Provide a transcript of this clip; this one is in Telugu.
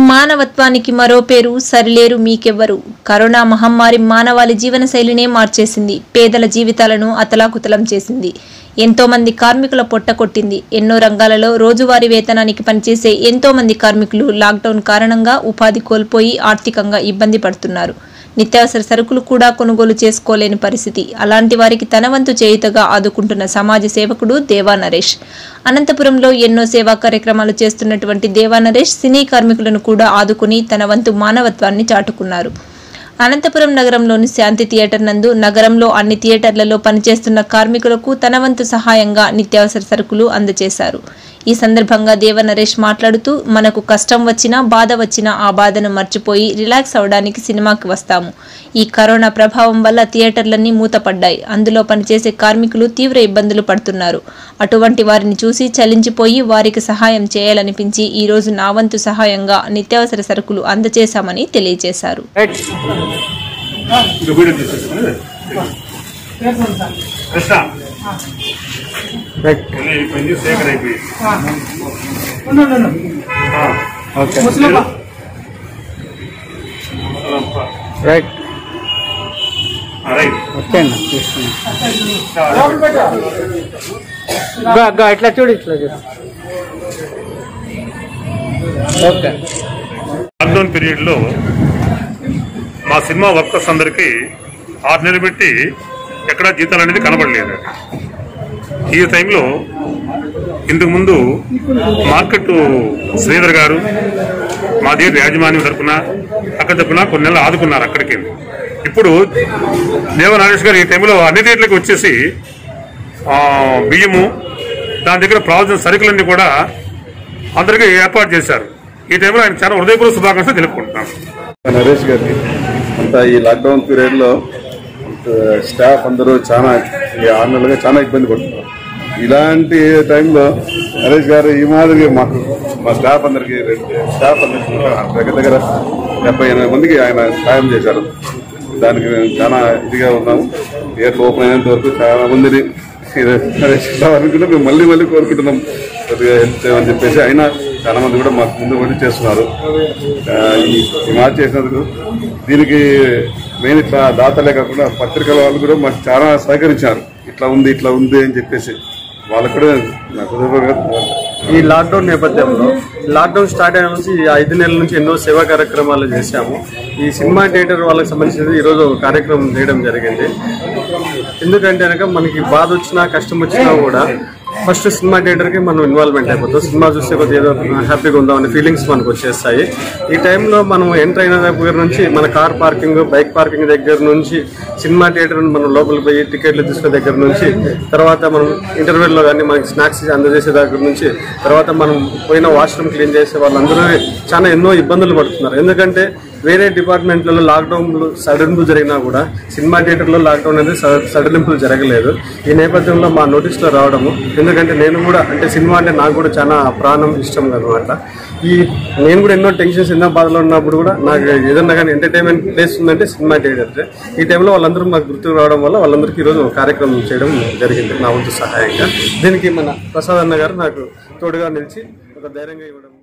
మానవత్వానికి మరో పేరు సరిలేరు మీకెవ్వరు కరోనా మహమ్మారి మానవాళి జీవనశైలినే మార్చేసింది పేదల జీవితాలను అతలాకుతలం చేసింది ఎంతో మంది కార్మికుల పొట్ట కొట్టింది ఎన్నో రంగాలలో రోజువారీ వేతనానికి పనిచేసే ఎంతో మంది కార్మికులు లాక్డౌన్ కారణంగా ఉపాధి కోల్పోయి ఆర్థికంగా ఇబ్బంది పడుతున్నారు నిత్యావసర సరుకులు కూడా కొనుగోలు చేసుకోలేని పరిస్థితి అలాంటి వారికి తన వంతు చేయుతగా ఆదుకుంటున్న సమాజ సేవకుడు దేవా నరేష్ అనంతపురంలో ఎన్నో సేవా కార్యక్రమాలు చేస్తున్నటువంటి దేవా నరేష్ సినీ కార్మికులను కూడా ఆదుకుని తన వంతు మానవత్వాన్ని చాటుకున్నారు అనంతపురం నగరంలోని శాంతి థియేటర్ నందు నగరంలో అన్ని థియేటర్లలో పనిచేస్తున్న కార్మికులకు తన వంతు సహాయంగా నిత్యావసర సరుకులు అందజేశారు ఈ సందర్భంగా దేవ నరేష్ మాట్లాడుతూ మనకు కష్టం వచ్చినా బాధ వచ్చినా ఆ బాధను మర్చిపోయి రిలాక్స్ అవడానికి సినిమాకి వస్తాము ఈ కరోనా ప్రభావం వల్ల థియేటర్లన్నీ మూతపడ్డాయి అందులో పనిచేసే కార్మికులు తీవ్ర ఇబ్బందులు పడుతున్నారు అటువంటి వారిని చూసి చలించిపోయి వారికి సహాయం చేయాలనిపించి ఈ రోజు నా వంతు సహాయంగా నిత్యావసర సరుకులు అందజేశామని తెలియజేశారు ఇంకా వీడియో తీసేసుకుని కృష్ణ రైట్ వెళ్ళి అయిపోయింది సేకర్ అయిపోయింది ఆ, ఓకే ముసలమ్మ. రైట్ ఆ, రైట్ ఓకే అన్న తీసుకున్నా గా గా ఇట్లా చూడు ఇట్లా చూడు ఓకే లాక్డౌన్ పీరియడ్ లో మా సినిమా వర్కర్స్ అందరికి ఆరు నెలలు పెట్టి ఎక్కడా జీతాలు అనేది కనబడలేదు ఈ టైంలో ఇంతకు ముందు మార్కెట్ శ్రీధర్ గారు మా దగ్గర యాజమాన్యం తరపున అక్కడ తరపున కొన్ని నెలలు ఆదుకున్నారు అక్కడికి ఇప్పుడు దేవ నాగేష్ గారు ఈ టైంలో అన్ని రేట్లకి వచ్చేసి ఆ, బియ్యము దాని దగ్గర ప్రావిజన్ సరుకులన్నీ కూడా అందరికీ ఏర్పాటు చేశారు ఈ టైంలో ఆయన చాలా హృదయపూర్వక శుభాకాంక్షలు తెలుపుకుంటున్నాను నరేష్ గారికి అంతా ఈ లాక్డౌన్ పీరియడ్ లో అంత స్టాఫ్ అందరూ చాలా ఈ ఆరు నెలలుగా చాలా ఇబ్బంది పడుతున్నారు ఇలాంటి టైంలో నరేష్ గారు ఈ మాదిరి మాకు మా స్టాఫ్ అందరికి స్టాఫ్ అందరికి దగ్గర దగ్గర డెబ్బై ఎనిమిది మందికి ఆయన సాయం చేశారు దానికి మేము చాలా ఇదిగా ఉన్నాము థియేటర్ ఓపెన్ అయినంత వరకు చాలా మందిని నరేష్ గారు అనుకుంటే మేము మళ్ళీ మళ్ళీ కోరుకుంటున్నాం కొద్దిగా హెల్ప్ చేయమని చెప్పేసి అయినా చాలా మంది కూడా మాకు ముందు వచ్చి చేస్తున్నారు ఆ, ఈ ఈ మార్చి చేసినందుకు దీనికి మెయిన్ ఇట్లా దాతలే కాకుండా పత్రికల వాళ్ళు కూడా మాకు చాలా సహకరించారు ఇట్లా ఉంది ఇట్లా ఉంది అని చెప్పేసి వాళ్ళకు కూడా నాకు హృదయపూర్వక ఈ లాక్డౌన్ నేపథ్యంలో లాక్డౌన్ స్టార్ట్ అయిన నుంచి ఈ ఐదు నెలల నుంచి ఎన్నో సేవా కార్యక్రమాలు చేశాము ఈ సినిమా థియేటర్ వాళ్ళకి సంబంధించి ఈరోజు ఒక కార్యక్రమం చేయడం జరిగింది ఎందుకంటే కనుక మనకి బాధ వచ్చినా కష్టం వచ్చినా కూడా ఫస్ట్ సినిమా థియేటర్కి మనం ఇన్వాల్వ్మెంట్ అయిపోతాం సినిమా చూస్తే కొద్దిగా ఏదో హ్యాపీగా ఉందాం అనే ఫీలింగ్స్ మనకు వచ్చేస్తాయి ఈ టైంలో మనం ఎంటర్ అయిన దగ్గర నుంచి మన కార్ పార్కింగ్ బైక్ పార్కింగ్ దగ్గర నుంచి సినిమా థియేటర్ మనం లోపలికి పోయి టికెట్లు తీసుకునే దగ్గర నుంచి తర్వాత మనం ఇంటర్వెల్లో కానీ మనకి స్నాక్స్ అందజేసే దగ్గర నుంచి తర్వాత మనం పోయిన వాష్రూమ్ క్లీన్ చేసే వాళ్ళందరూ చాలా ఎన్నో ఇబ్బందులు పడుతున్నారు ఎందుకంటే వేరే డిపార్ట్మెంట్లలో లాక్డౌన్లు సడలింపులు జరిగినా కూడా సినిమా థియేటర్లో లాక్డౌన్ అనేది స- సడలింపులు జరగలేదు ఈ నేపథ్యంలో మా నోటీస్లో రావడము ఎందుకంటే నేను కూడా అంటే సినిమా అంటే నాకు కూడా చాలా ప్రాణం ఇష్టం అనమాట ఈ నేను కూడా ఎన్నో టెన్షన్స్ ఎన్నో బాధలు ఉన్నప్పుడు కూడా నాకు ఏదన్నా కానీ ఎంటర్టైన్మెంట్ ప్లేస్ ఉందంటే సినిమా థియేటర్ ఈ టైంలో వాళ్ళందరూ మాకు గుర్తుకు రావడం వల్ల వాళ్ళందరికీ ఈరోజు ఒక కార్యక్రమం చేయడం జరిగింది నా వంతు సహాయంగా దీనికి మన ప్రసాద్ అన్న గారు నాకు తోడుగా నిలిచి ఒక ధైర్యంగా ఇవ్వడం